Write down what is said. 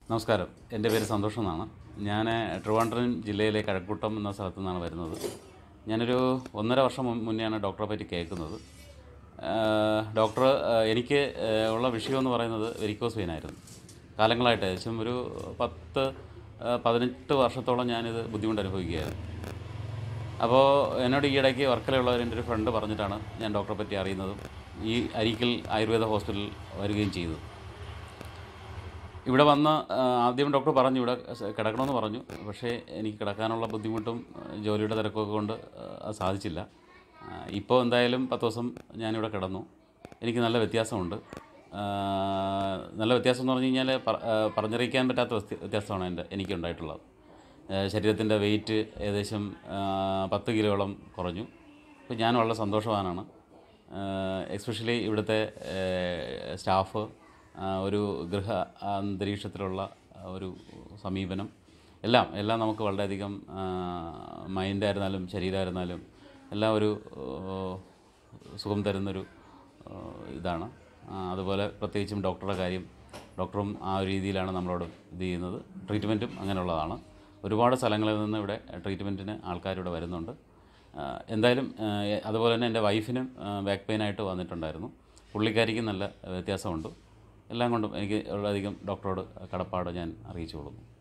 നമസ്കാരം എൻ്റെ പേര് സന്തോഷം എന്നാണ് ഞാൻ ട്രിവാൻഡ്രം ജില്ലയിലെ കഴക്കൂട്ടം എന്ന സ്ഥലത്തു നിന്നാണ് വരുന്നത് ഞാനൊരു ഒന്നര വർഷം മുൻ- മുന്നെയാണ് ഡോക്ടറെ പറ്റി കേൾക്കുന്നത് ആഹ് ഡോക്ടർ ആഹ് എനിക്ക് ആഹ് ഉള്ള വിഷയമെന്ന് പറയുന്നത് വെരിക്കോസ് വെയിനായിരുന്നു കാലങ്ങളായിട്ട് ഏകദേശം ഒരു പത്ത് ആഹ് പതിനെട്ട് വർഷത്തോളം ഞാനിത് ബുദ്ധിമുട്ട് അനുഭവിക്കുകയായിരുന്നു അപ്പോൾ എന്നോട് ഈ ഇടയ്ക്ക് വർക്കലയുള്ളവർ എൻ്റെ ഒരു ഫ്രണ്ട് പറഞ്ഞിട്ടാണ് ഞാൻ ഡോക്ടറെ പറ്റി അറിയുന്നതും ഈ അരീക്കൽ ആയുർവേദ ഹോസ്പിറ്റലിൽ വരികയും ചെയ്തത് ഇവിടെ വന്ന് ആ, ആദ്യം ഡോക്ടർ പറഞ്ഞു ഇവിടെ സ- കിടക്കണമെന്ന് പറഞ്ഞു പക്ഷേ എനിക്ക് കിടക്കാനുള്ള ബുദ്ധിമുട്ടും ആ, ജോലിയുടെ തിരക്കൊക്കെ കൊണ്ട് ആ, അത് സാധിച്ചില്ല ആ, ഇപ്പോൾ എന്തായാലും പത്ത് ദിവസം ഞാനിവിടെ കിടന്നു എനിക്ക് നല്ല വ്യത്യാസമുണ്ട് ആ, നല്ല വ്യത്യാസം എന്ന് പറഞ്ഞു കഴിഞ്ഞാൽ പറ- ആ, പറഞ്ഞറിയിക്കാൻ പറ്റാത്ത വ്യത്യ- വ്യത്യാസമാണ് എൻ്റെ എനിക്കുണ്ടായിട്ടുള്ളത് ശരീരത്തിൻ്റെ വെയിറ്റ് ഏകദേശം ആ, പത്ത് കിലോയോളം കുറഞ്ഞു അപ്പോൾ ഞാൻ വളരെ സന്തോഷവാനാണ് എസ്പെഷ്യലി ഇവിടുത്തെ സ്റ്റാഫ് ഒരു ഗൃഹ അന്തരീക്ഷത്തിലുള്ള ഒരു സമീപനം എല്ലാം എല്ലാം നമുക്ക് വളരെയധികം മൈൻഡായിരുന്നാലും ശരീരമായിരുന്നാലും എല്ലാം ഒരു ആ, സുഖം തരുന്നൊരു ആ, ഇതാണ് ആ, അതുപോലെ പ്രത്യേകിച്ചും ഡോക്ടറുടെ കാര്യം ഡോക്ടറും ആ ഒരു രീതിയിലാണ് നമ്മളോട് ഇത് ചെയ്യുന്നത് ട്രീറ്റ്മെൻറ്റും അങ്ങനെയുള്ളതാണ് ഒരുപാട് സ്ഥലങ്ങളിൽ നിന്ന് ഇവിടെ ട്രീറ്റ്മെൻറ്റിന് ആൾക്കാരിവിടെ വരുന്നുണ്ട് ആ, എന്തായാലും ആ, അതുപോലെ തന്നെ എൻ്റെ വൈഫിനും ബാക്ക് പെയിനായിട്ട് വന്നിട്ടുണ്ടായിരുന്നു പുള്ളിക്കാരിക്കും നല്ല വ്യത്യാസമുണ്ട് എല്ലാം കൊണ്ടും എനിക്ക് വളരെയധികം ഡോക്ടറോട് കടപ്പാട് ഞാൻ അറിയിച്ചു കൊള്ളുന്നു